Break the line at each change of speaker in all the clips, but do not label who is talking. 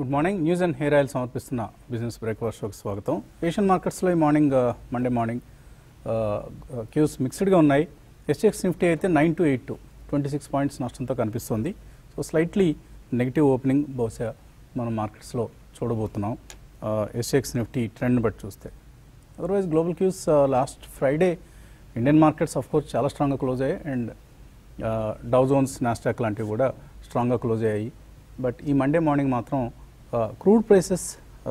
Good morning news and hair oil సమర్పిస్తున్న business breakfast షోకి స్వాగతం ఏషియన్ మార్కెట్స్లో ఈ మార్నింగ్ మండే మార్నింగ్ క్యూస్ మిక్స్డ్గా ఉన్నాయి ఎస్ఎక్స్ నిఫ్టీ అయితే nine two eight two twenty six points నష్టంతో కనిపిస్తుంది సో స్లైట్లీ నెగిటివ్ ఓపెనింగ్ బహుశా మనం మార్కెట్స్లో చూడబోతున్నాం ఎస్ఎక్స్ నిఫ్టీ ట్రెండ్ బట్టి చూస్తే otherwise global cues last Friday Indian markets of course చాలా స్ట్రాంగ్గా క్లోజ్ అయ్యాయి అండ్ డౌ జోన్స్ నాస్టాక్ లాంటివి కూడా స్ట్రాంగ్గా క్లోజ్ అయ్యాయి బట్ ఈ మండే మార్నింగ్ మాత్రం క్రూడ్ ప్రైసెస్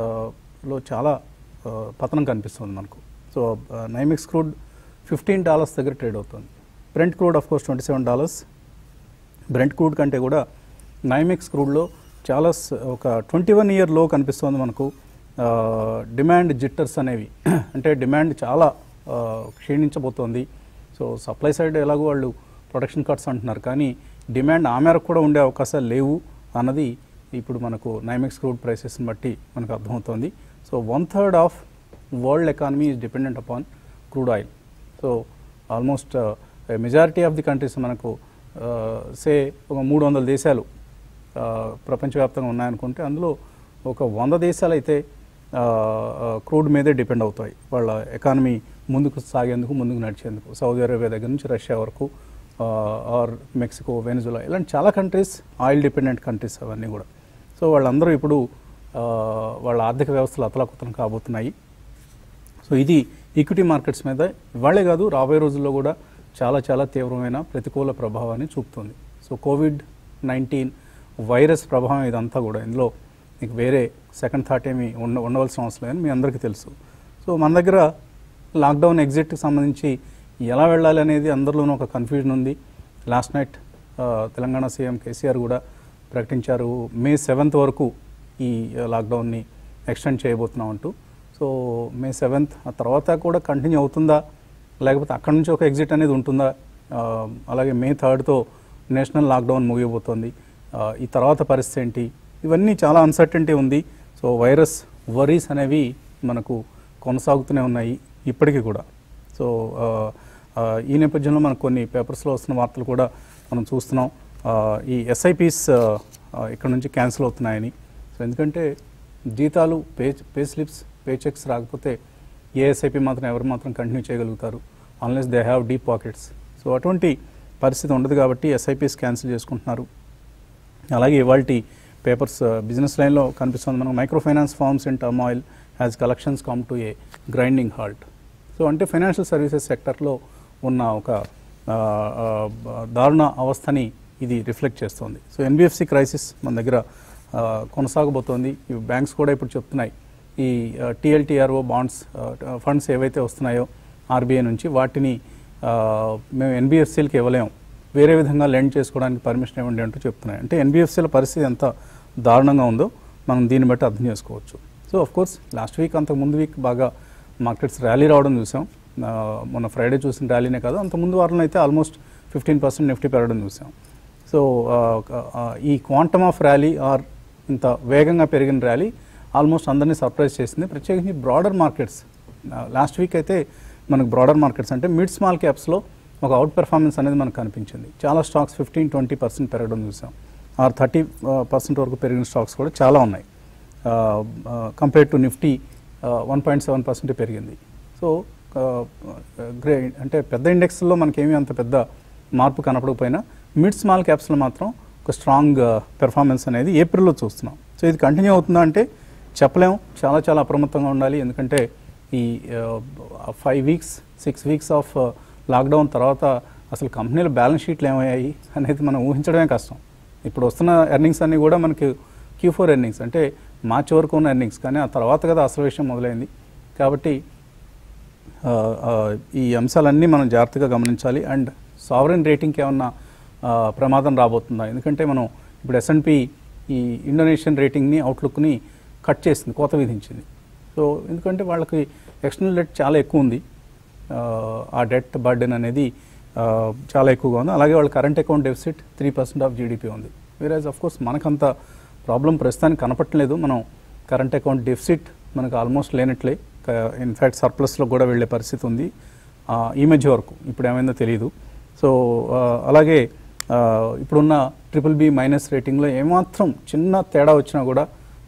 లో చాలా ఆ, పతనం కనిపిస్తుంది మనకు so Nymex crude fifteen dollars దగ్గర ట్రేడ్ అవుతుంది Brent crude of course twenty seven dollars Brent crude కంటే కూడా నైమిక్స్ క్రూడ్లో చాలా స- ఒక ట్వంటీ వన్ ఇయర్ లో కనిపిస్తుంది మనకు ఆ, డిమాండ్ జిట్టర్స్ అనేవి అంటే డిమాండ్ చాలా ఆ, క్షీణించబోతోంది సో సప్లై సైడ్ ఎలాగో వాళ్ళు ప్రొడక్షన్ కట్స్ అంటున్నారు కానీ డిమాండ్ ఆ మేరకు కూడా ఉండే అవకాశాలు లేవు అన్నది ఇప్పుడు మనకు నైమిక్స్ క్రూడ్ ప్రైసెస్ని బట్టి మనకు అర్థమవుతోంది so one third of world economy is dependent upon crude oil so almost majority of the countries మనకు సే ఒక మూడు వందల దేశాలు ఆ, ప్రపంచవ్యాప్తంగా ఉన్నాయనుకుంటే అందులో ఒక వంద దేశాలు అయితే క్రూడ్ మీదే డిపెండ్ అవుతాయి వాళ్ళ ఎకానమీ ముందుకు సాగేందుకు ముందుకు నడిచేందుకు సౌదీ అరేబియా దగ్గర నుంచి రష్యా వరకు ఆర్ మెక్సికో వెనిజులా ఇలాంటి చాలా కంట్రీస్ ఆయిల్ డిపెండెంట్ కంట్రీస్ అవన్నీ కూడా సో వాళ్ళందరూ ఇప్పుడు ఆ, వాళ్ళ ఆర్థిక వ్యవస్థలు అతలాకుతలం కాబోతున్నాయి సో ఇది ఈక్విటీ మార్కెట్స్ మీద ఇవాళే కాదు రాబోయే రోజుల్లో కూడా చాలా చాలా తీవ్రమైన ప్రతికూల ప్రభావాన్ని చూపుతుంది సో కోవిడ్ నైన్టీన్ వైరస్ ప్రభావం ఇదంతా కూడా ఇందులో మీకు వేరే సెకండ్ థాట్ ఏమి ఉండ ఉండవలసిన అవసరం లేదని మీ అందరికీ తెలుసు సో మన దగ్గర లాక్డౌన్ ఎగ్జిట్కి సంబంధించి ఎలా వెళ్ళాలి అనేది అందరిలోనూ ఒక కన్ఫ్యూజన్ ఉంది last night Telangana CM KCR కూడా ప్రకటించారు మే సెవెంత్ వరకు ఈ లాక్డౌన్ని ఎక్స్టెండ్ చేయబోతున్నాం అంటూ సో మే సెవెంత్ ఆ తర్వాత కూడా కంటిన్యూ అవుతుందా లేకపోతే అక్కడి నుంచి ఒక ఎగ్జిట్ అనేది ఉంటుందా ఆ, అలాగే మే థర్డ్తో నేషనల్ లాక్డౌన్ ముగియబోతోంది ఆ, ఈ తర్వాత పరిస్థితి ఏంటి ఇవన్నీ చాలా అన్సర్టెంటీ ఉంది సో వైరస్ వరీస్ అనేవి మనకు కొనసాగుతూనే ఉన్నాయి ఇప్పటికీ కూడా సో ఆ, ఆ, ఈ నేపథ్యంలో మనకు కొన్ని పేపర్స్లో వస్తున్న వార్తలు కూడా మనం చూస్తున్నాం ఆ, ఈ ఎస్ఐపీస్ ఇక్కడ నుంచి క్యాన్సిల్ అవుతున్నాయని సో ఎందుకంటే జీతాలు pay pay slips pay checks రాకపోతే ఏ ఎస్ఐపి మాత్రం ఎవరు మాత్రం కంటిన్యూ చేయగలుగుతారు unless they have deep pockets so అటువంటి పరిస్థితి ఉండదు కాబట్టి ఎస్ఐపీస్ క్యాన్సిల్ చేసుకుంటున్నారు అలాగే ఇవాళ పేపర్స్ బిజినెస్ లైన్లో కనిపిస్తుంది మనకు micro finance firms in turmoil has collections come to a grinding halt so అంటే ఫైనాన్షియల్ సర్వీసెస్ సెక్టర్లో ఉన్న ఒక ఆ, ఆ, దారుణ అవస్థని ఇది రిఫ్లెక్ట్ చేస్తుంది సో ఎన్బిఎఫ్సి క్రైసిస్ మన దగ్గర ఆ, కొనసాగబోతోంది ఈ బ్యాంక్స్ కూడా ఇప్పుడు చెప్తున్నాయి ఈ టీఎల్టీఆర్ఓ బాండ్స్ ఫండ్స్ ఏవైతే వస్తున్నాయో ఆర్బీఐ నుంచి వాటిని ఆ, మేము ఎన్బిఎఫ్సీలకి ఇవ్వలేము వేరే విధంగా లెండ్ చేసుకోవడానికి పర్మిషన్ ఇవ్వండి అంటూ చెప్తున్నాయి అంటే ఎన్బిఎఫ్సీల పరిస్థితి ఎంత దారుణంగా ఉందో మనం దీన్ని బట్టి అర్థం చేసుకోవచ్చు so of course last week అంతకు ముందు వీక్ బాగా మార్కెట్స్ ర్యాలీ రావడం చూసాం ఆ, మొన్న ఫ్రైడే చూసిన ర్యాలీనే కాదు అంత ముందు వారంలో అయితే ఆల్మోస్ట్ ఫిఫ్టీన్ పర్సెంట్ నిఫ్టీ పెరగడం చూసాం సో ఆ, ఆ, ఈ క్వాంటమ్ ఆఫ్ ర్యాలీ ఆర్ ఇంత వేగంగా పెరిగిన ర్యాలీ ఆల్మోస్ట్ అందరినీ సర్ప్రైజ్ చేసింది ప్రత్యేకించి బ్రాడర్ మార్కెట్స్ లాస్ట్ వీక్ అయితే మనకు బ్రాడర్ మార్కెట్స్ అంటే మిడ్ స్మాల్ క్యాప్స్లో ఒక అవుట్ పెర్ఫార్మెన్స్ అనేది మనకు కనిపించింది చాలా స్టాక్స్ ఫిఫ్టీన్ ట్వంటీ పర్సెంట్ పెరగడం చూసాం ఆర్ థర్టీ పర్సెంట్ వరకు పెరిగిన స్టాక్స్ కూడా చాలా ఉన్నాయి compare to Nifty one point seven percent పెరిగింది సో గ్రే అంటే పెద్ద ఇండెక్స్లో మనకేమీ అంత పెద్ద మార్పు కనపడకపోయినా మిడ్ స్మాల్ క్యాప్స్లో మాత్రం ఒక స్ట్రాంగ్ పెర్ఫార్మెన్స్ అనేది ఏప్రిల్లో చూస్తున్నాం సో ఇది కంటిన్యూ అవుతుందా అంటే చెప్పలేం చాలా చాలా అప్రమత్తంగా ఉండాలి ఎందుకంటే ఈ five weeks six weeks of lockdown తర్వాత అసలు కంపెనీల బ్యాలెన్స్ షీట్లు ఏమయ్యాయి అనేది మనం ఊహించడమే కష్టం ఇప్పుడు వస్తున్న ఎర్నింగ్స్ అన్నీ కూడా మనకి క్యూ ఫోర్ ఎర్నింగ్స్ అంటే మార్చి వరకు ఉన్న ఎర్నింగ్స్ కానీ ఆ తర్వాత కదా అసలు విషయం మొదలైంది కాబట్టి ఆ, ఆ, ఈ అంశాలన్నీ మనం జాగ్రత్తగా గమనించాలి అండ్ సావరెన్ రేటింగ్కి ఏమన్నా ఆ, ప్రమాదం రాబోతుందా ఎందుకంటే మనం ఇప్పుడు ఎస్ఎన్పి ఈ ఇండోనేషియన్ రేటింగ్ని అవుట్లుక్ని కట్ చేసింది కోత విధించింది సో ఎందుకంటే వాళ్ళకి ఎక్స్టర్నల్ డెట్ చాలా ఎక్కువ ఉంది ఆ, ఆ డెట్ బర్డెన్ అనేది ఆ, చాలా ఎక్కువగా ఉంది అలాగే వాళ్ళ current account deficit three percent of GDP ఉంది వేరేజ్ ఆఫ్ కోర్స్ మనకంత ప్రాబ్లం ప్రస్తుతానికి కనపట్టలేదు మనం కరెంట్ అకౌంట్ డెఫిసిట్ మనకు ఆల్మోస్ట్ లేనట్లే ఇన్ఫ్యాక్ట్ సర్ప్లస్లో కూడా వెళ్ళే పరిస్థితి ఉంది ఆ, ఈ మధ్య వరకు ఇప్పుడు ఏమైందో తెలియదు సో ఆ, అలాగే ఆ, ఇప్పుడున్న ట్రిపుల్ బి మైనస్ రేటింగ్లో ఏమాత్రం చిన్న తేడా వచ్చినా కూడా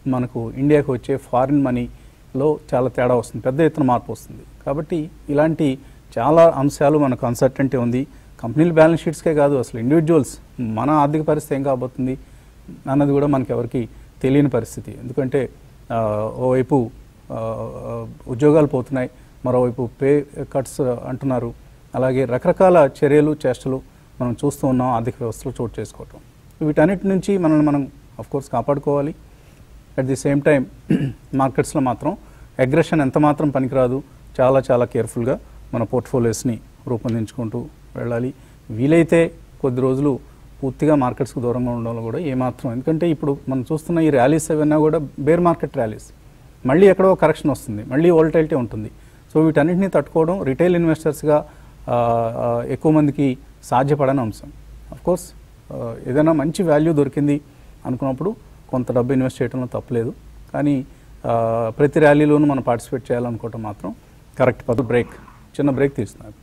మనకు ఇండియాకి వచ్చే ఫారిన్ మనీలో చాలా తేడా వస్తుంది పెద్ద ఎత్తున మార్పు వస్తుంది కాబట్టి ఇలాంటి చాలా అంశాలు మనకు అన్సర్టెంటీ ఉంది కంపెనీల బ్యాలెన్స్ షీట్స్కే కాదు అసలు ఇండివిజువల్స్ మన ఆర్థిక పరిస్థితి ఏం కాబోతుంది అన్నది కూడా మనకి ఎవరికి తెలియని పరిస్థితి ఎందుకంటే ఆ, ఓవైపు ఆ, ఆ, ఉద్యోగాలు పోతున్నాయి మరోవైపు పే కట్స్ అంటున్నారు అలాగే రకరకాల చర్యలు చేష్టలు మనం చూస్తూ ఉన్నాం ఆర్థిక వ్యవస్థలో చోటు చేసుకోవటం వీటన్నిటి నుంచి మనల్ని మనం కోర్స్ కాపాడుకోవాలి అట్ ది సేమ్ టైం మార్కెట్స్లో మాత్రం అగ్రెషన్ ఎంత మాత్రం పనికిరాదు చాలా చాలా కేర్ఫుల్గా మన పోర్ట్ఫోలియోస్ని రూపొందించుకుంటూ వెళ్ళాలి వీలైతే కొద్ది రోజులు పూర్తిగా మార్కెట్స్కి దూరంగా ఉండడం కూడా ఏమాత్రం ఎందుకంటే ఇప్పుడు మనం చూస్తున్న ఈ ర్యాలీస్ ఏవైనా కూడా బేర్ మార్కెట్ ర్యాలీస్ మళ్ళీ ఎక్కడో కరెక్షన్ వస్తుంది మళ్ళీ వోల్టైలిటీ ఉంటుంది సో వీటన్నిటిని తట్టుకోవడం రిటైల్ ఇన్వెస్టర్స్గా ఆ, ఆ, ఎక్కువ మందికి సాధ్యపడని అంశం కోర్స్ ఏదైనా మంచి వాల్యూ దొరికింది అనుకున్నప్పుడు కొంత డబ్బు ఇన్వెస్ట్ చేయడంలో తప్పలేదు కానీ ఆ, ప్రతి ర్యాలీలోనూ మనం పార్టిసిపేట్ చేయాలనుకోవటం మాత్రం కరెక్ట్ పద్ధతి బ్రేక్ చిన్న బ్రేక్ తీస్తున్నారు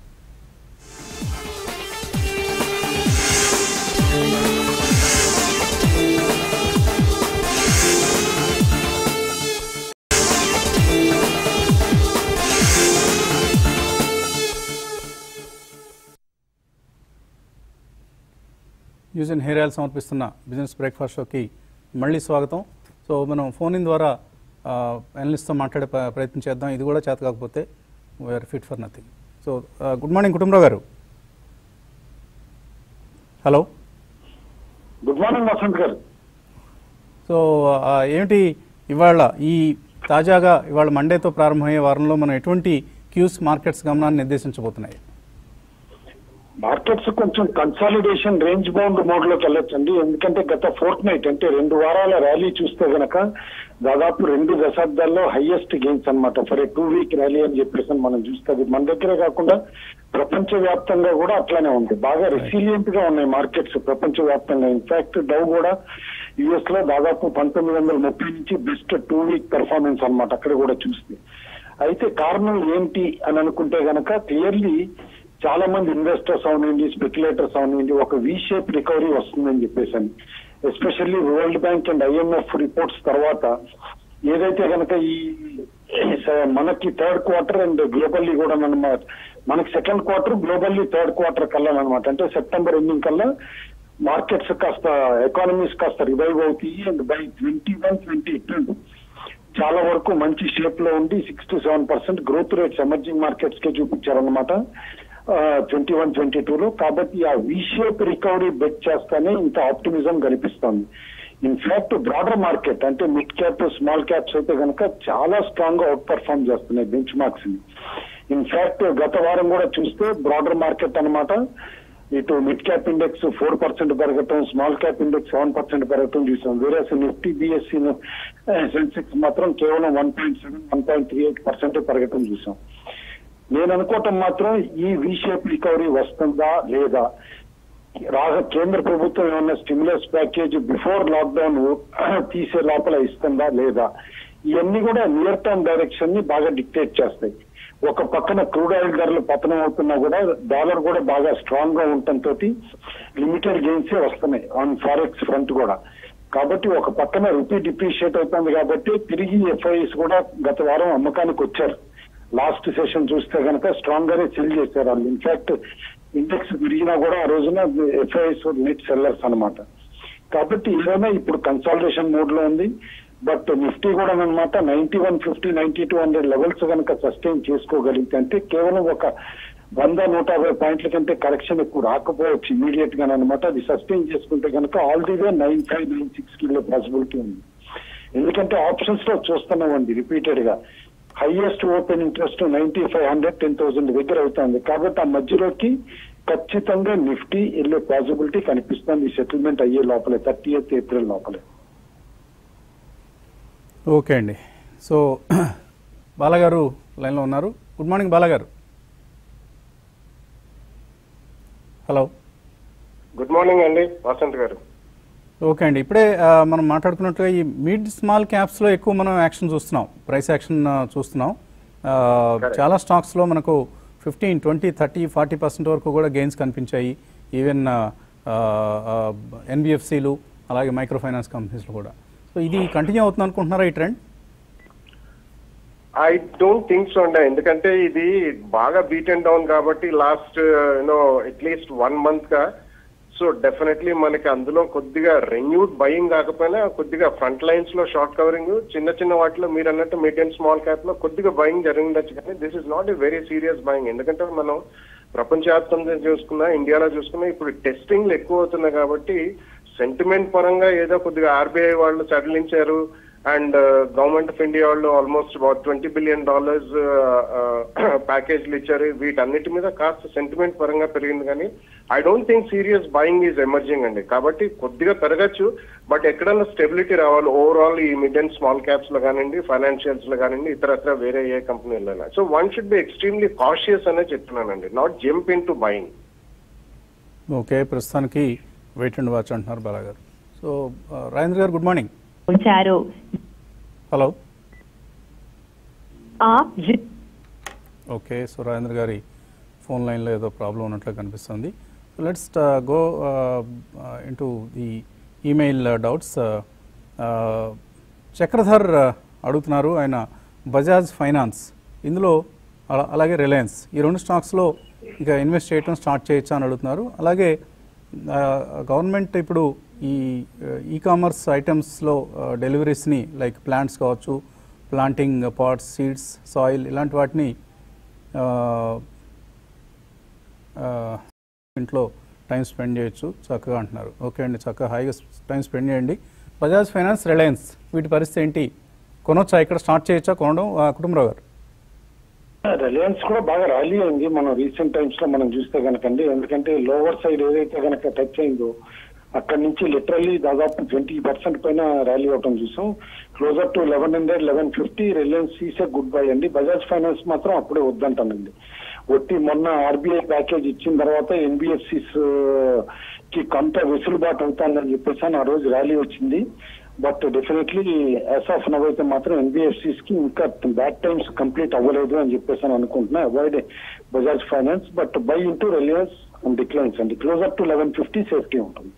యూజ్ అండ్ హెయిర్ ఆయిల్ సమర్పిస్తున్న బిజినెస్ బ్రేక్ఫాస్ట్ షోకి మళ్ళీ స్వాగతం సో మనం ఫోన్ ఇన్ ద్వారా అనలిస్ట్తో మాట్లాడే ప్ర- ప్రయత్నం చేద్దాం ఇది కూడా చేత కాకపోతే we're fit for nothing so good morning Kutumbarao garu hello
good morning Vasant గారు
సో ఆ, ఏమిటి ఇవాళ ఈ తాజాగా ఇవాళ మండేతో ప్రారంభమయ్యే వారంలో మనం ఎటువంటి క్యూస్ మార్కెట్స్ గమనాన్ని నిర్దేశించబోతున్నాయి
మార్కెట్స్ కొంచెం కన్సాలిడేషన్ రేంజ్ బౌండ్ మోడ్ లోకి వెళ్ళొచ్చండి ఎందుకంటే గత ఫోర్త్ నైట్ అంటే రెండు వారాల ర్యాలీ చూస్తే గనక దాదాపు రెండు దశాబ్దాల్లో హైయెస్ట్ గెయిన్స్ అన్నమాట for a two week rally అని చెప్పేసి మనం చూస్తే అది మన దగ్గరే కాకుండా ప్రపంచ వ్యాప్తంగా కూడా అట్లానే ఉంది బాగా రెసిలియంట్ గా ఉన్నాయి మార్కెట్స్ ప్రపంచ వ్యాప్తంగా ఇన్ఫాక్ట్ డౌ కూడా యుఎస్ లో దాదాపు పంతొమ్మిది వందల ముప్పై నుంచి బెస్ట్ టూ వీక్ పెర్ఫార్మెన్స్ అన్నమాట అక్కడ కూడా చూస్తే అయితే కారణం ఏంటి అని అనుకుంటే గనక క్లియర్లీ చాలా మంది ఇన్వెస్టర్స్ అవనండి స్పెక్యులేటర్స్ అవనండి ఒక వి షేప్ రికవరీ వస్తుందని చెప్పేసి అని especially World Bank and IMF reports తర్వాత ఏదైతే గనక ఈ స- మనకి థర్డ్ క్వార్టర్ అండ్ గ్లోబల్లీ కూడా అనమాట మనకి second quarter globally third quarter కల్లా అనమాట అంటే సెప్టెంబర్ ఎండింగ్ కల్లా మార్కెట్స్ కాస్త ఎకానమీస్ కాస్త రివైవ్ అవుతాయి and by twenty one twenty two చాలా వరకు మంచి షేప్ లో ఉండి six to seven percent growth rates emerging markets కే చూపించారనమాట ట్వంటీ వన్ ట్వంటీ లో కాబట్టి ఆ వి షేప్ రికవరీ బెట్ చేస్తానే ఇంత ఆప్టిమిజం కనిపిస్తుంది ఇన్ఫాక్ట్ బ్రాడర్ మార్కెట్ అంటే మిడ్ క్యాప్ స్మాల్ క్యాప్స్ అయితే కనుక చాలా స్ట్రాంగ్ గా అవుట్ పర్ఫార్మ్ చేస్తున్నాయి బెంచ్ మార్క్స్ ని ఇన్ఫాక్ట్ గత వారం కూడా చూస్తే బ్రాడర్ మార్కెట్ అన్నమాట ఇటు mid cap index four percent పెరగటం small cap index seven percent పెరగటం చూసాం వేరే నిఫ్టీ బిఎస్సి సెన్సెక్స్ మాత్రం కేవలం one point seven one point three eight percent పెరగటం చూసాం నేను అనుకోవటం మాత్రం ఈ వి షేప్ రికవరీ వస్తుందా లేదా రాగ కేంద్ర ప్రభుత్వం ఏమన్నా స్టిమ్యులస్ ప్యాకేజ్ బిఫోర్ లాక్డౌన్ తీసే లోపల ఇస్తుందా లేదా ఇవన్నీ కూడా నియర్ టర్మ్ డైరెక్షన్ ని బాగా డిక్టేట్ చేస్తాయి ఒక పక్కన క్రూడ్ ఆయిల్ ధరలు పతనం అవుతున్నా కూడా డాలర్ కూడా బాగా స్ట్రాంగ్ గా ఉండటంతో లిమిటెడ్ గెయిన్స్ వస్తున్నాయి ఆన్ ఫారెక్స్ ఫ్రంట్ కూడా కాబట్టి ఒక పక్కన రూపీ డిప్రిషియేట్ అవుతుంది కాబట్టి తిరిగి ఎఫ్ఐఎస్ కూడా గత వారం అమ్మకానికి వచ్చారు లాస్ట్ సెషన్ చూస్తే కనుక స్ట్రాంగ్ గానే సెల్ చేశారు వాళ్ళు ఇన్ఫాక్ట్ ఇండెక్స్ పెరిగినా కూడా ఆ రోజున ఎఫ్ఐఎస్ నెట్ సెల్లర్స్ అన్నమాట కాబట్టి ఏదైనా ఇప్పుడు కన్సాలిడేషన్ మోడ్ లో ఉంది బట్ నిఫ్టీ కూడా అనమాట ninety one fifty ninety two hundred levels కనుక సస్టైన్ చేసుకోగలిగితే అంటే కేవలం ఒక వంద నూట యాభై పాయింట్ల కంటే కరెక్షన్ ఎక్కువ రాకపోవచ్చు ఇమీడియట్ గా అనమాట అది సస్టైన్ చేసుకుంటే కనుక all the way nine five nine six కి పాసిబిలిటీ ఉంది ఎందుకంటే ఆప్షన్స్ లో చూస్తున్నామండి రిపీటెడ్ గా highest open interest ninety five hundred ten thousand దగ్గర అవుతుంది కాబట్టి ఆ మధ్యలోకి ఖచ్చితంగా నిఫ్టీ వెళ్ళే పాసిబిలిటీ కనిపిస్తుంది ఈ సెటిల్మెంట్ అయ్యే లోపలే థర్టీ ఎయిత్ ఏప్రిల్ లోపలే
ఓకే అండి సో బాలగారు లైన్లో ఉన్నారు గుడ్ మార్నింగ్ బాలగారు హలో
గుడ్ మార్నింగ్ అండి వసంత్ గారు
ఓకే అండి ఇప్పుడే ఆ, మనం మాట్లాడుకున్నట్టుగా ఈ మిడ్ స్మాల్ క్యాప్స్లో ఎక్కువ మనం యాక్షన్ చూస్తున్నాం ప్రైస్ యాక్షన్ ఆ, చూస్తున్నాం ఆ, చాలా స్టాక్స్లో మనకు fifteen twenty thirty forty percent వరకు కూడా గెయిన్స్ కనిపించాయి ఈవెన్ ఎన్బిఎఫ్సిలు అలాగే మైక్రో ఫైనాన్స్ కంపెనీస్లో కూడా సో ఇది కంటిన్యూ అవుతుంది అనుకుంటున్నారా ఈ trend
I don't think so అండి ఎందుకంటే ఇది బాగా బీట్ అండ్ డౌన్ కాబట్టి last you know at least one month గా సో డెఫినెట్లీ మనకి అందులో కొద్దిగా రెన్యూడ్ బయింగ్ కాకపోయినా కొద్దిగా ఫ్రంట్ లైన్స్ లో షార్ట్ కవరింగ్ చిన్న చిన్న వాటిలో మీరు అన్నట్టు మిడ్ అండ్ స్మాల్ క్యాప్ లో కొద్దిగా బయింగ్ జరిగిండొచ్చు కానీ this is not a very serious buying ఎందుకంటే మనం ప్రపంచవ్యాప్తంగా చూసుకున్నా ఇండియాలో చూసుకున్నా ఇప్పుడు టెస్టింగ్లు ఎక్కువ అవుతున్నాయి కాబట్టి సెంటిమెంట్ పరంగా ఏదో కొద్దిగా ఆర్బీఐ వాళ్ళు సడలించారు అండ్ గవర్నమెంట్ ఆఫ్ ఇండియా వాళ్ళు almost about twenty billion dollars ప్యాకేజ్లు ఇచ్చారు వీటన్నిటి మీద కాస్త సెంటిమెంట్ పరంగా పెరిగింది కానీ I don't think serious buying is emerging అండి కాబట్టి కొద్దిగా పెరగచ్చు బట్ ఎక్కడన్నా స్టెబిలిటీ రావాలి ఓవరాల్ ఈ మిడ్ అండ్ స్మాల్ క్యాప్స్ లో కానివ్వండి ఫైనాన్షియల్స్ లో కానివ్వండి ఇతరత్ర వేరే ఏ కంపెనీలైనా so one should be extremely cautious అనే చెప్తున్నానండి not jump into buying
okay ప్రస్తుతానికి వెయిట్ అండ్ వాచ్ అంటున్నారు బాలా గారు సో ఆ, రాజేంద్ర గారు గుడ్ మార్నింగ్
ఉంచారు
హలో
आप जित
ఓకే సో రాజేంద్ర గారి ఫోన్ లైన్లో ఏదో ప్రాబ్లం ఉన్నట్లు కనిపిస్తుంది let's go into the email doubts Chakradhar uh, అడుగుతున్నారు ఆయన బజాజ్ ఫైనాన్స్ ఇందులో అలా- అలాగే రిలయన్స్ ఈ రెండు స్టాక్స్లో ఇంకా ఇన్వెస్ట్ చేయడం స్టార్ట్ చేయొచ్చా అని అడుగుతున్నారు అలాగే గవర్నమెంట్ ఇప్పుడు ఈ ఈ కామర్స్ ఐటమ్స్లో డెలివరీస్ని లైక్ ప్లాంట్స్ కావచ్చు ప్లాంటింగ్ పాట్స్ సీడ్స్ సాయిల్ ఇలాంటి వాటిని ఆ, ఆ, ఇంట్లో టైం స్పెండ్ చేయొచ్చు చక్కగా అంటున్నారు ఓకే అండి చక్కగా హాయిగా టైం స్పెండ్ చేయండి బజాజ్ ఫైనాన్స్ రిలయన్స్ వీటి పరిస్థితి ఏంటి కొనొచ్చా ఇక్కడ స్టార్ట్ చేయొచ్చా కొనడం ఆ, కుటుంబరావు గారు
రిలయన్స్ కూడా బాగా ర్యాలీ అయింది మనం రీసెంట్ టైమ్స్ లో మనం చూస్తే కనుకండి ఎందుకంటే లోవర్ సైడ్ ఏదైతే కనుక టచ్ అయిందో అక్కడి నుంచి లిటరల్లీ దాదాపు ట్వంటీ పర్సెంట్ పైన ర్యాలీ అవటం చూసాం closer to eleven hundred eleven fifty Reliance సీసే గుడ్ బై అండి బజాజ్ ఫైనాన్స్ మాత్రం అప్పుడే వద్దంటానండి ఒట్టి మొన్న ఆర్బీఐ ప్యాకేజ్ ఇచ్చిన తర్వాత ఎన్బిఎఫ్సిస్ కి కొంత వెసులుబాటు అవుతానని చెప్పేసి అని ఆ రోజు ర్యాలీ వచ్చింది but definitely as of now అయితే మాత్రం ఎన్బిఎఫ్సిస్ కి ఇంకా బ్యాడ్ టైమ్స్ కంప్లీట్ అవ్వలేదు అని చెప్పేసి అని అనుకుంటున్నా avoid Bajaj finance but buy into Reliance and declines అండి closer to eleven fifty safety ఉంటుంది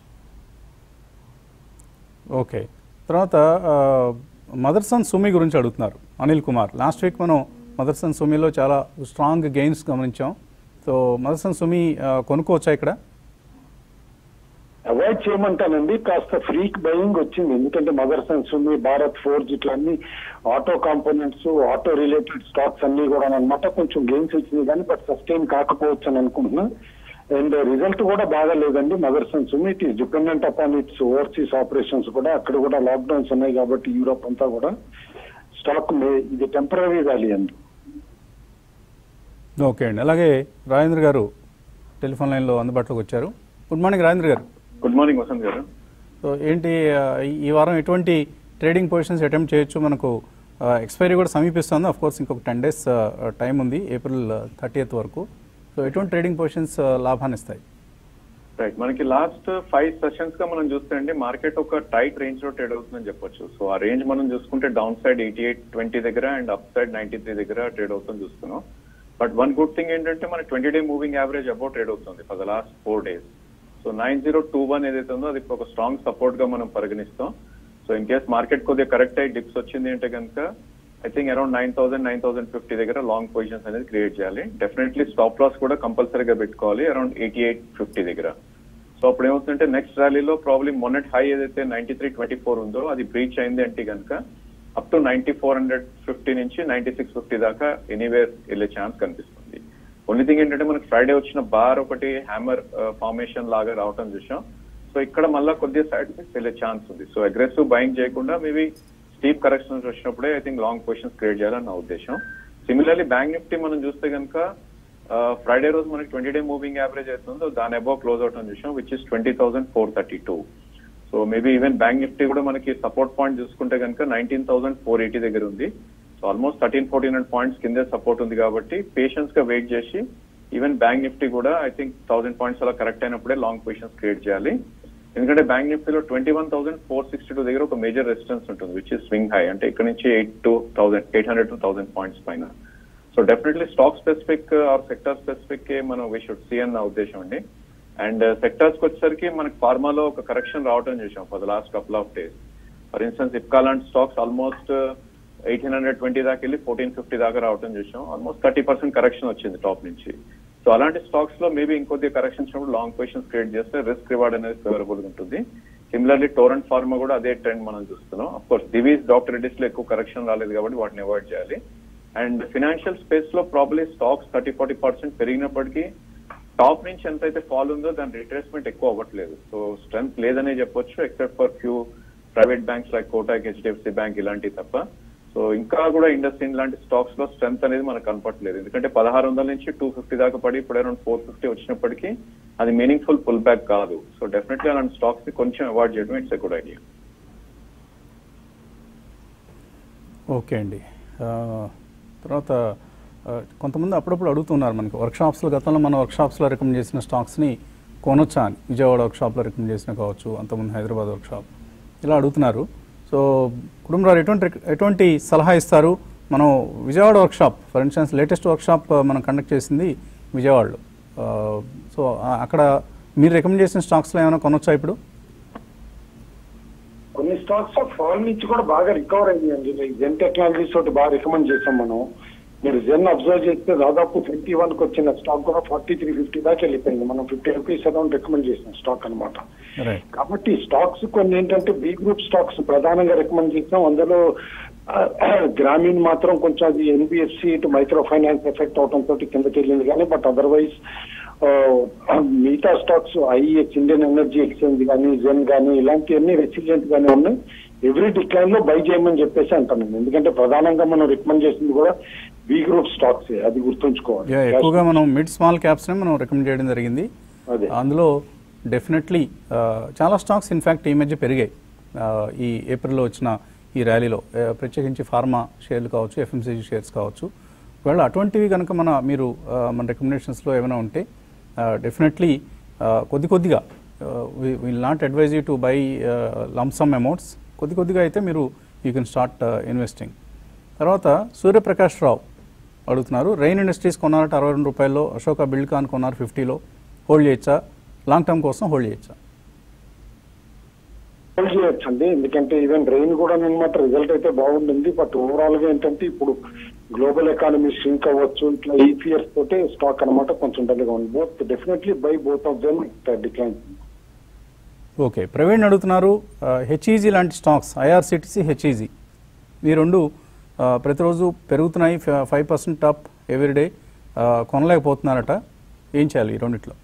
ఓకే తర్వాత మదర్సన్ సుమి గురించి అడుగుతున్నారు అనిల్ కుమార్ లాస్ట్ వీక్ మనం మదర్సన్ సుమిలో చాలా స్ట్రాంగ్ గెయిన్స్ గమనించాం సో మదర్సన్ సుమి ఆ, కొనుక్కోవచ్చా ఇక్కడ
అవాయిడ్ చేయమంటానండి కాస్త ఫ్రీక్ బయింగ్ వచ్చింది ఎందుకంటే మదర్స్ అండ్ సుమి భారత్ ఫోర్జ్ ఇట్లా అన్ని auto components auto related stocks అన్ని కూడా అనమాట కొంచెం గెయిన్స్ వచ్చింది కానీ బట్ సస్టైన్ కాకపోవచ్చు అని అనుకుంటున్నా అండ్ రిజల్ట్ కూడా బాగా లేదండి Motherson Sumi it is dependent upon its overseas operations కూడా అక్కడ కూడా లాక్డౌన్స్ ఉన్నాయి కాబట్టి యూరోప్ అంతా కూడా స్టాక్ ఇది టెంపరీ ర్యాలీ అండి
ఓకే అండి అలాగే రాజేంద్ర గారు టెలిఫోన్ లైన్లో అందుబాటులోకి వచ్చారు గుడ్ మార్నింగ్ రాజేంద్ర గారు
గుడ్ మార్నింగ్ వసంత్ గారు
సో ఏంటి ఆ, ఈ- ఈ వారం ఎటువంటి ట్రేడింగ్ పొజిషన్స్ అటెంప్ట్ చేయొచ్చు మనకు ఎక్స్పైరీ కూడా సమీపిస్తుంది అఫ్ కోర్స్ ఇంకొక టెన్ డేస్ టైం ఉంది ఏప్రిల్ థర్టీఎత్ వరకు సో ఎటువంటి ట్రేడింగ్ పొజిషన్స్ లాభాన్ని ఇస్తాయి
రైట్ మనకి లాస్ట్ ఫైవ్ సెషన్స్ గా మనం చూస్తే అండి మార్కెట్ ఒక టైట్ రేంజ్ లో ట్రేడ్ అవుతుందని చెప్పొచ్చు సో ఆ రేంజ్ మనం చూసుకుంటే downside eighty eight twenty దగ్గర and upside ninety three దగ్గర ట్రేడ్ అవుతుంది చూస్తున్నాం బట్ వన్ గుడ్ థింగ్ ఏంటంటే మన twenty day moving average about trade అవుతుంది for the last four days so nine zero two one ఏదైతే ఉందో అది ఒక స్ట్రాంగ్ సపోర్ట్ గా మనం పరిగణిస్తాం సో ఇన్ కేస్ మార్కెట్ కొద్దిగా కరెక్ట్ అయ్యి డిప్స్ వచ్చింది అంటే కనుక I think around nine thousand nine thousand fifty దగ్గర లాంగ్ పొజిషన్స్ అనేది క్రియేట్ చేయాలి డెఫినెట్లీ స్టాప్ లాస్ కూడా కంపల్సరీగా పెట్టుకోవాలి అరౌండ్ ఎయిటీ ఎయిట్ ఫిఫ్టీ దగ్గర సో అప్పుడు ఏమవుతుందంటే నెక్స్ట్ ర్యాలీలో ప్రాబ్లమ్ మొన్నటి హై ఏదైతే నైన్టీ త్రీ ట్వంటీ ఫోర్ ఉందో అది బ్రీచ్ అయింది అంటే కనుక up to ninety four hundred fifty నుంచి నైన్టీ సిక్స్ ఫిఫ్టీ దాకా ఎనీవేర్ వెళ్ళే ఛాన్స్ కనిపిస్తుంది ఓన్లీ థింగ్ ఏంటంటే మనకి ఫ్రైడే వచ్చిన బార్ ఒకటి హ్యామర్ ఫార్మేషన్ లాగా రావటం చూసాం సో ఇక్కడ మళ్ళీ కొద్దిగా సైడ్ వెళ్ళే ఛాన్స్ ఉంది సో అగ్రెసివ్ బయింగ్ చేయకుండా మేబీ స్టీప్ కరెక్షన్స్ వచ్చినప్పుడే I think long positions create చేయాలని నా ఉద్దేశం సిమిలర్లీ బ్యాంక్ నిఫ్టీ మనం చూస్తే కనుక ఫ్రైడే రోజు మనకి ట్వంటీ డే మూవింగ్ యావరేజ్ అవుతుందో దాని అబౌవ్ క్లోజ్ అవుట్ అని చూసాం which is twenty thousand four thirty two so maybe even bank nifty కూడా మనకి సపోర్ట్ పాయింట్ చూసుకుంటే కనుక నైన్టీన్ థౌసండ్ ఫోర్ ఎయిటీ దగ్గర ఉంది so almost thirteen fourteen hundred points కిందే సపోర్ట్ ఉంది కాబట్టి పేషెన్స్ గా వెయిట్ చేసి ఈవెన్ బ్యాంక్ నిఫ్టీ కూడా ఐ థింక్ థౌసండ్ పాయింట్స్ అలా కరెక్ట్ అయినప్పుడే లాంగ్ పొజిషన్స్ క్రియేట్ చేయాలి ఎందుకంటే బ్యాంక్ నిఫ్టీలో twenty one thousand four sixty two దగ్గర ఒక మేజర్ రెసిస్టెన్స్ ఉంటుంది విచ్ ఇస్ స్వింగ్ హై అంటే ఇక్కడ నుంచి eight to thousand eight hundred to thousand points పైన so definitely stock specific or sector specific మనం వీ షుడ్ సీ అన్న ఉద్దేశం అండి అండ్ సెక్టర్స్ కి వచ్చేసరికి మనకి ఫార్మాలో ఒక కరెక్షన్ రావడం చూసాం for the last couple of days for instance Ipca లాంటి stocks almost eighteen hundred twenty దాకా వెళ్ళి ఫోర్టీన్ ఫిఫ్టీ దాకా రావడం చూసాం ఆల్మోస్ట్ థర్టీ పర్సెంట్ కరెక్షన్ వచ్చింది టాప్ నుంచి సో అలాంటి స్టాక్స్ లో మేబీ ఇంకొద్దిగా కరెక్షన్ వచ్చినప్పుడు లాంగ్ పొజిషన్స్ క్రియేట్ చేస్తే రిస్క్ రివార్డ్ అనేది ఫేవరబుల్ గా ఉంటుంది సిమిలర్లీ టోరెంట్ ఫార్మా కూడా అదే ట్రెండ్ మనం చూస్తున్నాం of course Divi's doctor Reddy's లో ఎక్కువ కరెక్షన్ రాలేదు కాబట్టి వాటిని అవాయిడ్ చేయాలి అండ్ ఫినాన్షియల్ స్పేస్ లో probably stocks thirty forty percent పెరిగినప్పటికీ టాప్ నుంచి ఎంత అయితే ఫాల్ ఉందో దాని రిట్రేస్మెంట్ ఎక్కువ అవ్వట్లేదు సో స్ట్రెంత్ లేదనే చెప్పొచ్చు except for few private banks like Kotak HDFC bank ఇలాంటివి తప్ప సో ఇంకా కూడా ఇండస్ట్రీ లాంటి స్టాక్స్ లో స్ట్రెంత్ అనేది మనకు కనపట్లేదు ఎందుకంటే పదహారు వందల నుంచి టూ ఫిఫ్టీ దాకా పడి ఇప్పుడు అరౌండ్ ఫోర్ ఫిఫ్టీ వచ్చినప్పటికీ అది మీనింగ్ఫుల్ పుల్ బ్యాక్ కాదు సో డెఫినెట్లీ అలాంటి స్టాక్స్ ని కొంచెం అవాయిడ్ చేయడం it's a good idea
okay అండి ఆ, తర్వాత ఆ, కొంతమంది అప్పుడప్పుడు అడుగుతున్నారు మనకి వర్క్షాప్స్లో గతంలో మన వర్క్షాప్స్లో రికమెండ్ చేసిన స్టాక్స్ని కొనొచ్చా అని విజయవాడ వర్క్షాప్లో రికమెండ్ చేసిన కావచ్చు అంతకుముందు హైదరాబాద్ వర్క్షాప్ ఇలా అడుగుతున్నారు సో కుటుంబరావు ఎటువంటి రిక- ఎటువంటి సలహా ఇస్తారు మనం Vijayawada workshop for instance latest workshop మనం కండక్ట్ చేసింది విజయవాడలో ఆ, సో ఆ- అక్కడ మీరు రికమెండ్ చేసిన స్టాక్స్లో ఏమైనా కొనొచ్చా ఇప్పుడు
కొన్ని స్టాక్స్ ఫాల్ నుంచి కూడా బాగా రికవర్ అయ్యాయండి లైక్ జెన్ టెక్నాలజీస్ తోటి బాగా రికమెండ్ చేసాం మనం మీరు జెన్ అబ్జర్వ్ చేస్తే దాదాపు ట్వంటీ వన్ కి వచ్చిన స్టాక్ కూడా ఫార్టీ త్రీ ఫిఫ్టీ దాకా వెళ్ళిపోయింది మనం ఫిఫ్టీ రూపీస్ అరౌండ్ రికమెండ్ చేసిన స్టాక్ అన్నమాట
రైట్
కాబట్టి స్టాక్స్ కొన్ని ఏంటంటే బి గ్రూప్ స్టాక్స్ ప్రధానంగా రికమెండ్ చేసాం అందులో ఆ, గ్రామీణ్ మాత్రం కొంచెం అది ఎన్బిఎఫ్సి ఇటు మైక్రో ఫైనాన్స్ ఎఫెక్ట్ అవడం తోటి కిందకి వెళ్ళింది కానీ బట్ అదర్వైజ్ మిగతా stocks IEX Indian energy exchange కానీ జెన్ కానీ ఇలాంటివన్నీ రెసిలియంట్ గానే ఉన్నాయి ఎవ్రీ డిక్లైన్ లో బై చేయమని చెప్పేసి అంటాను ఎందుకంటే ప్రధానంగా మనం రికమెండ్ చేసింది కూడా బి గ్రూప్ స్టాక్స్ అది గుర్తుంచుకోవాలి
యా, ఎక్కువగా మనం మిడ్ స్మాల్ క్యాప్స్నే మనం రికమెండ్ చేయడం జరిగింది
అదే
అందులో డెఫినెట్లీ చాలా స్టాక్స్ ఇన్ఫ్యాక్ట్ ఈ మధ్య పెరిగాయి ఆ, ఈ ఏప్రిల్లో వచ్చిన ఈ ర్యాలీలో ఆ, ప్రత్యేకించి ఫార్మా షేర్లు కావచ్చు ఎఫ్ఎంసీజీ షేర్స్ కావచ్చు ఒకవేళ అటువంటివి కనుక మన మీరు ఆ, మన రికమెండేషన్స్లో ఏమైనా ఉంటే డెఫినెట్లీ కొద్ది కొద్దిగా will not advise you to buy lump sum amounts కొద్ది కొద్దిగా అయితే మీరు యూ కెన్ స్టార్ట్ ఇన్వెస్టింగ్ తర్వాత సూర్యప్రకాష్ రావు అడుగుతున్నారు రైన్ ఇండస్ట్రీస్ కొన్నారట అరవై రెండు రూపాయల్లో అశోక బిల్డ్కాన్ కొన్నారు ఫిఫ్టీలో హోల్డ్ చేయొచ్చా లాంగ్ టర్మ్ కోసం హోల్డ్ చేయొచ్చా
హోల్డ్ చేయొచ్చు అండి ఎందుకంటే ఈవెన్ రెయిన్ కూడా అనమాట రిజల్ట్ అయితే బాగుంటుంది బట్ ఓవరాల్ గా ఏంటంటే ఇప్పుడు గ్లోబల్ ఎకానమీ స్ట్రింక్ అవ్వచ్చు ఇట్లా ఈపీఎస్ తోటే స్టాక్ అనమాట కొంచెం డల్గా ఉంది both definitely buy both of them decline
okay Praveen అడుగుతున్నారు హెచ్ఈజీ లాంటి స్టాక్స్ ఐఆర్సిటిసి హెచ్ఈజీ ఈ రెండు ఆ, ప్రతిరోజు పెరుగుతున్నాయి ఫైవ్ పర్సెంట్ అప్ ఎవ్రీడే కొనలేకపోతున్నారట ఏం చేయాలి ఈ రెండిట్లో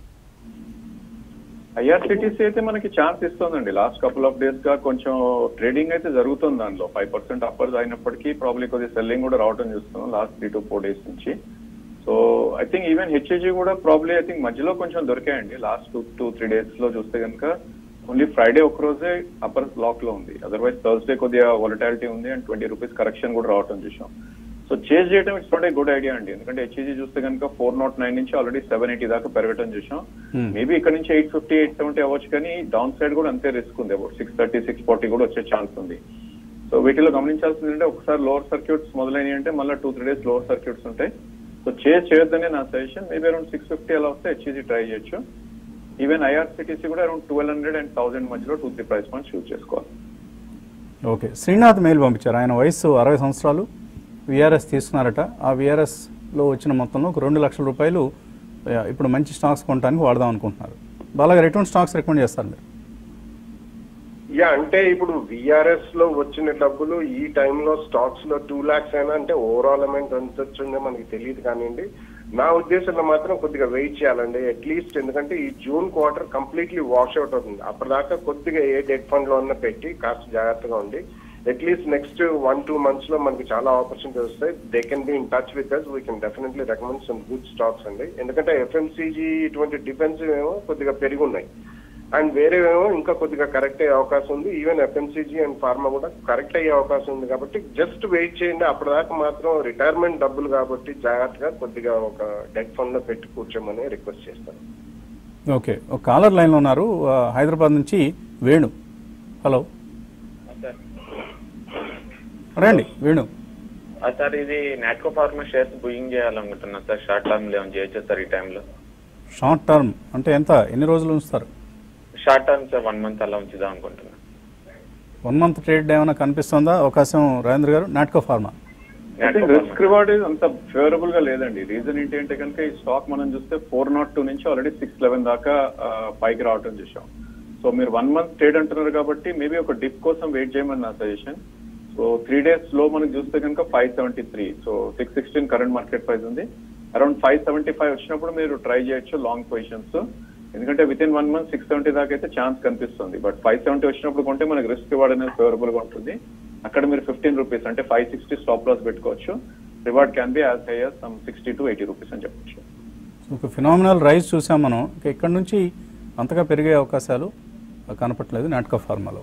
ఐఆర్సిటీసీ అయితే మనకి ఛాన్స్ ఇస్తుందండి లాస్ట్ కపుల్ ఆఫ్ డేస్ గా కొంచెం ట్రేడింగ్ అయితే జరుగుతుంది దానిలో ఫైవ్ పర్సెంట్ అప్పర్స్ అయినప్పటికీ ప్రాబ్లీ కొద్దిగా సెల్లింగ్ కూడా రావడం చూస్తున్నాం last three to four days నుంచి so I think even HEG కూడా ప్రాబ్లీ ఐ థింక్ మధ్యలో కొంచెం దొరికాయండి last two two three days లో చూస్తే కనుక ఓన్లీ ఫ్రైడే ఒక రోజే అప్పర్ బ్లాక్ లో ఉంది అదర్వైజ్ థర్స్డే కొద్దిగా వాలటాలిటీ ఉంది అండ్ ట్వంటీ రూపీస్ కరెక్షన్ కూడా రావడం చూసాం సో చేంజ్ చేయడం it's not a good idea అండి ఎందుకంటే హెచ్ఈజీ చూస్తే కనుక ఫోర్ నాట్ నైన్ నుంచి ఆల్రెడీ సెవెన్ ఎయిటీ దాకా పెరగటం చూసాం
Hmm.
మేబీ ఇక్కడ నుంచి ఎయిట్ ఫిఫ్టీ ఎయిట్ సెవెంటీ అవ్వచ్చు కానీ డౌన్ సైడ్ కూడా అంతే రిస్క్ ఉంది about six thirty six forty కూడా వచ్చే ఛాన్స్ ఉంది సో వీటిలో గమనించాల్సింది ఏంటంటే ఒకసారి లోవర్ సర్క్యూట్స్ మొదలైనవి అంటే మళ్ళీ two three days lower circuits ఉంటాయి సో చేజ్ చేయొద్దనే నా suggestion maybe around six fifty అలా వస్తే హెచ్ఈజీ ట్రై చేయొచ్చు ఈవెన్ ఐఆర్సిటీసీ కూడా around twelve hundred and thousand మధ్యలో two three price points choose చేసుకోవాలి
ఓకే శ్రీనాథ్ మెయిల్ పంపించారు ఆయన వయసు అరవై సంవత్సరాలు విఆర్ఎస్ తీసుకున్నారట ఆ విఆర్ఎస్లో వచ్చిన మొత్తంలో ఒక రెండు లక్షల రూపాయలు ఆ, ఇప్పుడు మంచి స్టాక్స్ కొనడానికి వాడదాం అనుకుంటున్నారు బాలాగారు ఎటువంటి స్టాక్స్ రికమెండ్ చేస్తారు మీరు
యా అంటే ఇప్పుడు విఆర్ఎస్ లో వచ్చిన డబ్బులు ఈ టైంలో స్టాక్స్ లో టూ లాక్స్ అయినా అంటే ఓవరాల్ అమౌంట్ ఎంత వచ్చిందో మనకి తెలియదు కానివ్వండి నా ఉద్దేశంలో మాత్రం కొద్దిగా వెయిట్ చేయాలండి అట్లీస్ట్ ఎందుకంటే ఈ June quarter completely wash out అవుతుంది అప్పటిదాకా కొద్దిగా ఏ డెట్ ఫండ్ లో ఉన్న పెట్టి కాస్త జాగ్రత్తగా ఉండి at least next one two months లో మనకి చాలా ఆపర్చునిటీ వస్తాయి they can be in touch with us we can definitely recommend some good stocks అండి ఎందుకంటే ఎఫ్ఎంసీజీ ఇటువంటి డిఫెన్సివ్ ఏమో కొద్దిగా పెరిగి ఉన్నాయి అండ్ వేరేవేమో ఇంకా కొద్దిగా కరెక్ట్ అయ్యే అవకాశం ఉంది ఈవెన్ ఎఫ్ఎంసీజీ అండ్ ఫార్మా కూడా కరెక్ట్ అయ్యే అవకాశం ఉంది కాబట్టి జస్ట్ వెయిట్ చేయండి అప్పటిదాకా మాత్రం రిటైర్మెంట్ డబ్బులు కాబట్టి జాగ్రత్తగా కొద్దిగా ఒక డెట్ ఫండ్ లో పెట్టి కూర్చోమని రిక్వెస్ట్ చేస్తాను
ఓకే ఒక కాలర్ లైన్లో ఉన్నారు ఆ, హైదరాబాద్ నుంచి వేణు హలో
సార్
రండి వేణు
ఆ సార్ ఇది నాట్కో ఫార్మా షేర్స్ బుకింగ్ చేయాలనుకుంటున్నా సార్ షార్ట్ టర్మ్ లో ఏమైనా చేయొచ్చా సార్ ఈ టైంలో
షార్ట్ టర్మ్ అంటే ఎంత ఎన్ని రోజులు ఉంచుతారు
short term sir one month అలా ఉంచుదాం అనుకుంటున్నా
వన్ మంత్ ట్రేడ్ ఏమైనా కనిపిస్తుందా అవకాశం Rajendra garu Natco pharma
I think risk reward అంత ఫేవరబుల్ గా లేదండి రీజన్ ఏంటి అంటే కనుక ఈ స్టాక్ మనం చూస్తే ఫోర్ నాట్ టూ నుంచి ఆల్రెడీ సిక్స్ లెవెన్ దాకా ఆ, పైకి రావటం చూసాం సో మీరు వన్ మంత్ ట్రేడ్ అంటున్నారు కాబట్టి మేబీ ఒక డిప్ కోసం వెయిట్ చేయమని నా సజెషన్ సో త్రీ డేస్ లో మనకి చూస్తే కనుక five seventy three so six sixteen current market price ఉంది అరౌండ్ ఫైవ్ సెవెంటీ ఫైవ్ వచ్చినప్పుడు మీరు ట్రై చేయొచ్చు లాంగ్ పొజిషన్స్ ఎందుకంటే within one month six seventy దాకా అయితే ఛాన్స్ కనిపిస్తుంది బట్ ఫైవ్ సెవెంటీ వచ్చినప్పుడు కొంటే మనకి రిస్క్ రివార్డ్ అనేది ఫేవరబుల్ గా ఉంటుంది అక్కడ మీరు ఫిఫ్టీన్ రూపీస్ అంటే ఫైవ్ సిక్స్టీ స్టాప్ లాస్ పెట్టుకోవచ్చు reward can be as high some sixty to eighty rupees అని చెప్పొచ్చు
ఒక ఫినామినల్ రైజ్ చూసాం మనం ఇక ఇక్కడ నుంచి అంతగా పెరిగే అవకాశాలు కనపట్లేదు నాటక ఫార్మాలో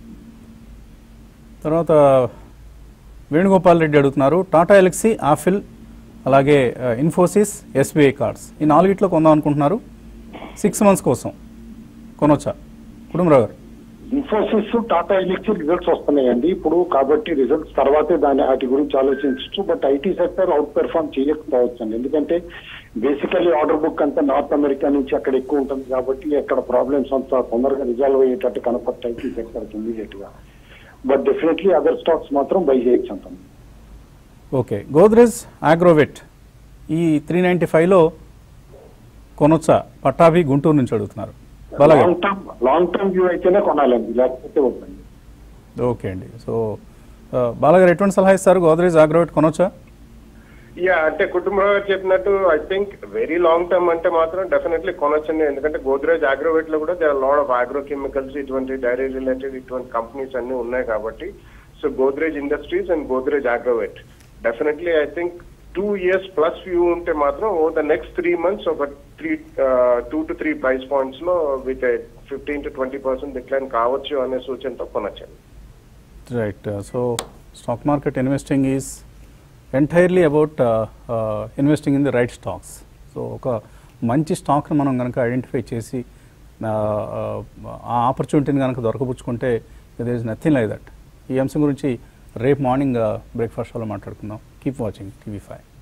తర్వాత వేణుగోపాల్ రెడ్డి అడుగుతున్నారు టాటా ఎలక్సీ ఆఫిల్ అలాగే ఆ, ఇన్ఫోసిస్ ఎస్బీఐ కార్డ్స్ ఈ నాలుగిట్లో కొందాం అనుకుంటున్నారు సిక్స్ మంత్స్ కోసం కొనొచ్చా కుటుంబరావు గారు
ఇన్ఫోసిస్ టాటా ఎలక్సీ రిజల్ట్స్ వస్తున్నాయండి ఇప్పుడు కాబట్టి రిజల్ట్స్ తర్వాతే దాని వాటి గురించి ఆలోచించచ్చు but IT sector outperform చేయకపోవచ్చు అండి ఎందుకంటే బేసికలీ ఆర్డర్ బుక్ అంతా నార్త్ అమెరికా నుంచి అక్కడ ఎక్కువ ఉంటుంది కాబట్టి అక్కడ ప్రాబ్లమ్స్ అంతా తొందరగా రిజాల్వ్ అయ్యేటట్టు కనపడతాయి ఐటీ సెక్టర్ ఇమీడియట్ గా బట్ డెఫినెట్లీ అదర్ స్టాక్స్ మాత్రం బై చేయొచ్చు అంటాం
ఓకే గోద్రేజ్ ఆగ్రోవెట్ ఈ త్రీ నైంటీ ఫైవ్లో కొనొచ్చా పట్టాభి గుంటూరు నుంచి అడుగుతున్నారు బాలాగారు
long term long term view అయితేనే కొనాలండి లేకపోతే వద్దండి
ఓకే అండి సో ఆ, బాలాగారు ఎటువంటి సలహా ఇస్తారు గోద్రేజ్ ఆగ్రోవెట్ కొనొచ్చా
యా అంటే కుటుంబరావు గారు చెప్పినట్టు I think very long term అంటే మాత్రం డెఫినెట్లీ కొనొచ్చండి ఎందుకంటే గోద్రేజ్ అగ్రోవేట్ లో కూడా there lot of agro chemicals ఇటువంటి డైరీ రిలేటెడ్ ఇటువంటి కంపెనీస్ అన్ని ఉన్నాయి కాబట్టి so Godrej industries and Godrej Agrovet definitely I think two years plus view ఉంటే మాత్రం ఓ ద నెక్స్ట్ త్రీ మంత్స్ ఒక three two to three price points లో with fifteen to twenty percent decline కావచ్చు అనే సూచనతో కొనొచ్చండి
right so stock market investing is entirely about investing in the right stocks so ఒక మంచి స్టాక్ని మనం కనుక ఐడెంటిఫై చేసి ఆ, ఆ ఆపర్చునిటీని కనుక దొరకపుచ్చుకుంటే there is nothing like that ఈ అంశం గురించి రేపు మార్నింగ్ బ్రేక్ఫాస్ట్ షోలో మాట్లాడుకుందాం కీప్ వాచింగ్ టీవీ ఫైవ్